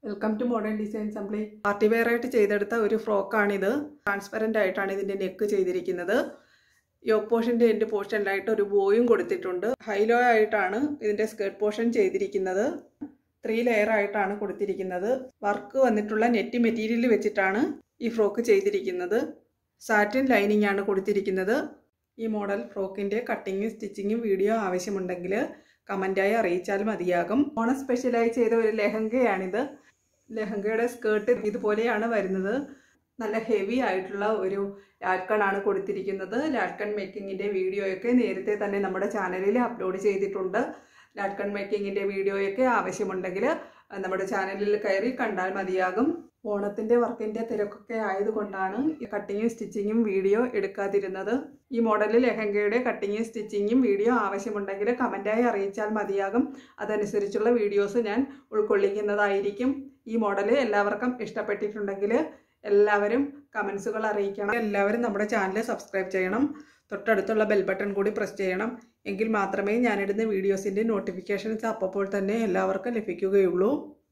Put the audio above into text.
welcome to modern design assembly party wear ആയിട്ട് ചെയ്തെടുത്ത ഒരു ഫ്രോക്കാണിത് ട്രാൻസ്പെറൻ്റ് ആയിട്ടാണ് ഇതിൻ്റെ നെക്ക് ചെയ്തിരിക്കുന്നത് യോക്ക് പോർഷൻ്റെ എൻ്റെ പോർഷനിലായിട്ട് ഒരു ബോയും കൊടുത്തിട്ടുണ്ട് ഹൈലോ ആയിട്ടാണ് ഇതിൻ്റെ സ്കേർട്ട് പോർഷൻ ചെയ്തിരിക്കുന്നത് ത്രീ ലെയർ ആയിട്ടാണ് കൊടുത്തിരിക്കുന്നത് വർക്ക് വന്നിട്ടുള്ള നെറ്റ് മെറ്റീരിയൽ വെച്ചിട്ടാണ് ഈ ഫ്രോക്ക് ചെയ്തിരിക്കുന്നത് സാറ്റിൻ ലൈനിങ് ആണ് കൊടുത്തിരിക്കുന്നത് ഈ മോഡൽ ഫ്രോക്കിൻ്റെ കട്ടിങ്ങും സ്റ്റിച്ചിങ്ങും വീഡിയോ ആവശ്യമുണ്ടെങ്കിൽ കമൻറ്റായി അറിയിച്ചാൽ മതിയാകും ഓണം സ്പെഷ്യലായി ചെയ്ത ഒരു ലെഹങ്കയാണിത് ലെഹങ്കയുടെ സ്കേർട്ട് ഇതുപോലെയാണ് വരുന്നത് നല്ല ഹെവി ആയിട്ടുള്ള ഒരു ലാൽക്കണാണ് കൊടുത്തിരിക്കുന്നത് ലാൽക്കൺ മേക്കിങ്ങിൻ്റെ വീഡിയോയൊക്കെ നേരത്തെ തന്നെ നമ്മുടെ ചാനലിൽ അപ്ലോഡ് ചെയ്തിട്ടുണ്ട് ലാൽക്കൺ മേക്കിങ്ങിൻ്റെ വീഡിയോയൊക്കെ ആവശ്യമുണ്ടെങ്കിൽ നമ്മുടെ ചാനലിൽ കയറി കണ്ടാൽ മതിയാകും ഓണത്തിൻ്റെ വർക്കിൻ്റെ തിരക്കൊക്കെ ആയതുകൊണ്ടാണ് ഈ കട്ടിങ്ങും സ്റ്റിച്ചിങ്ങും വീഡിയോ എടുക്കാതിരുന്നത് ഈ മോഡലിൽ ലെഹങ്കയുടെ കട്ടിങ്ങും സ്റ്റിച്ചിങ്ങും വീഡിയോ ആവശ്യമുണ്ടെങ്കിൽ കമൻറ്റായി അറിയിച്ചാൽ മതിയാകും അതനുസരിച്ചുള്ള വീഡിയോസ് ഞാൻ ഉൾക്കൊള്ളിക്കുന്നതായിരിക്കും ഈ മോഡൽ എല്ലാവർക്കും ഇഷ്ടപ്പെട്ടിട്ടുണ്ടെങ്കിൽ എല്ലാവരും കമൻസുകൾ അറിയിക്കണം എല്ലാവരും നമ്മുടെ ചാനൽ സബ്സ്ക്രൈബ് ചെയ്യണം തൊട്ടടുത്തുള്ള ബെൽ ബട്ടൺ കൂടി പ്രസ് ചെയ്യണം എങ്കിൽ മാത്രമേ ഞാനിടുന്ന വീഡിയോസിൻ്റെ നോട്ടിഫിക്കേഷൻസ് അപ്പോൾ തന്നെ എല്ലാവർക്കും ലഭിക്കുകയുള്ളൂ